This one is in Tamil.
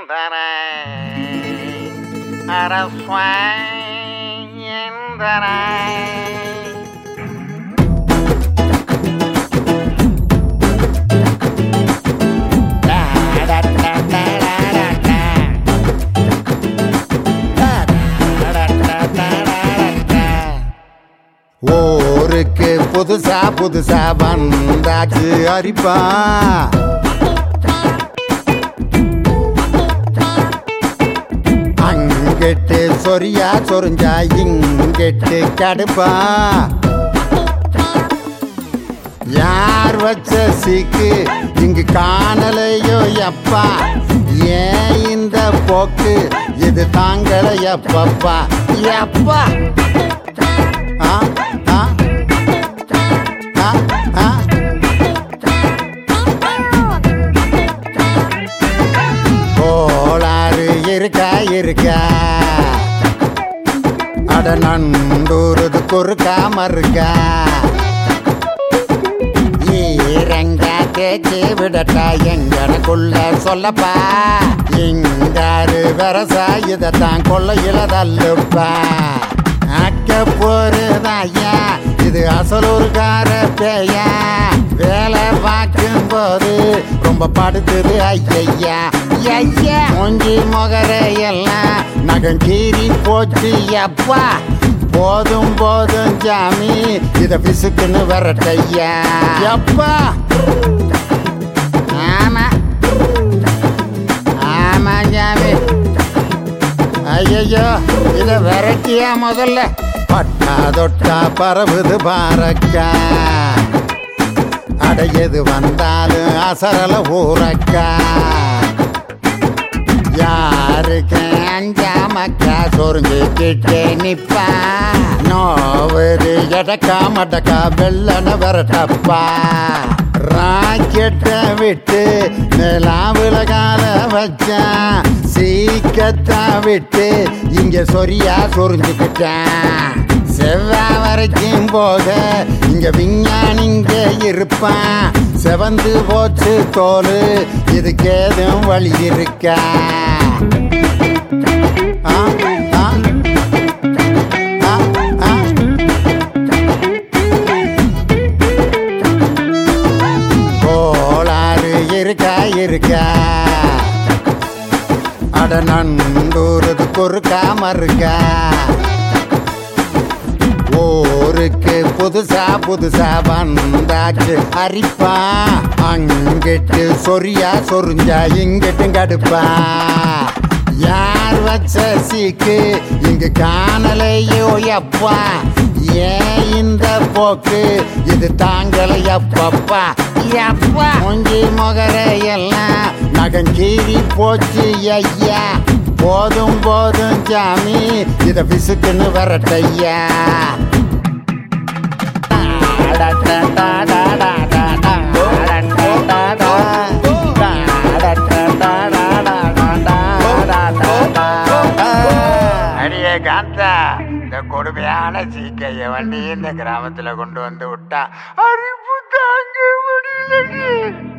எந்தனை அரஸ்வாய் எந்தனை ஊருக்கு புதுசா புதுசா வந்தாச்சு அரிப்பா அங்கிட்டு சொரியா சொரிஞ்சா இங்கிட்டு கடுப்பா யார் வச்ச சீக்கு இங்கு காணலையோ எப்பா ஏன் இந்த போக்கு இது தாங்கள எப்பப்பா எப்பா ஆ ஆ ஆ ஆ கோளாறு இருக்கா இருக்கா அட நண்டூருது குறுக்கா மறுக்கா ஈரங்கா தேய்ச்சி விடட்டா எங்கனக்குள்ள சொல்லப்பா இங்காரு வரசா இதத்தான் கொள்ளையில தள்ளுப்பா அக்க போறதாயா இது அசலூர்கார பேயா வேலை பார்க்கும் போது ரொம்ப படுத்துது ஐயா ஐயா மூஞ்சி முகரையெல்லாம் நகம் கீறி போச்சு அப்பா போதும் போதும் ஜாமி இத பிசுக்குன்னு வரட்டையா எப்பா ஆமா ஆமா ஜாமி ஐயோ இத விரட்டியா முதல்ல பட்டா தொட்டா பரவுது பாரக்கா அடையது வந்தாலும் அசரல ஊரக்கா யாருக்கு அஞ்சாமக்கா சொரிஞ்சுக்கிட்டே நிப்பா நோவரு எடக்கா மடக்கா வெள்ளன வரட்டப்பா ராக்கெட்டை விட்டு நிலாவுல கால வச்சான் சீக்கத்தா விட்டு இங்க சொரியா சொரிஞ்சுக்கிட்டான் செவ்வாய் வரைக்கும் போக இங்க விஞ்ஞானிங்க இருப்பான் செவந்து போச்சு தோல் இதுக்கு ஏதும் வழி இருக்கா ஆ, ஆ, ஆ, ஆ. கோளாறு இருக்கா இருக்கா அட நண்டூருது குறுக்கா மறுக்கா ஊருக்கு புதுசா புதுசா வந்தாச்சு அரிப்பா அங்கிட்டு சொரியா சொரிஞ்சா இங்கிட்டும் கடுப்பா யார் வச்ச சீக்கு இங்கு காணலையோ எப்பா ஏன் இந்த போக்கு இது தாங்கலை எப்பப்பா எப்பா மூஞ்சி முகரையெல்லாம் நகம் கீறி போச்சு ஐயா போதும் போதும் சாமி இத பிசுக்குன்னு வரட்டையா அடியே காந்தா இந்த கொடுமையான சீக்கைய வண்டி இந்த கிராமத்துல கொண்டு வந்து விட்டா அரிப்பு தாங்க முடியல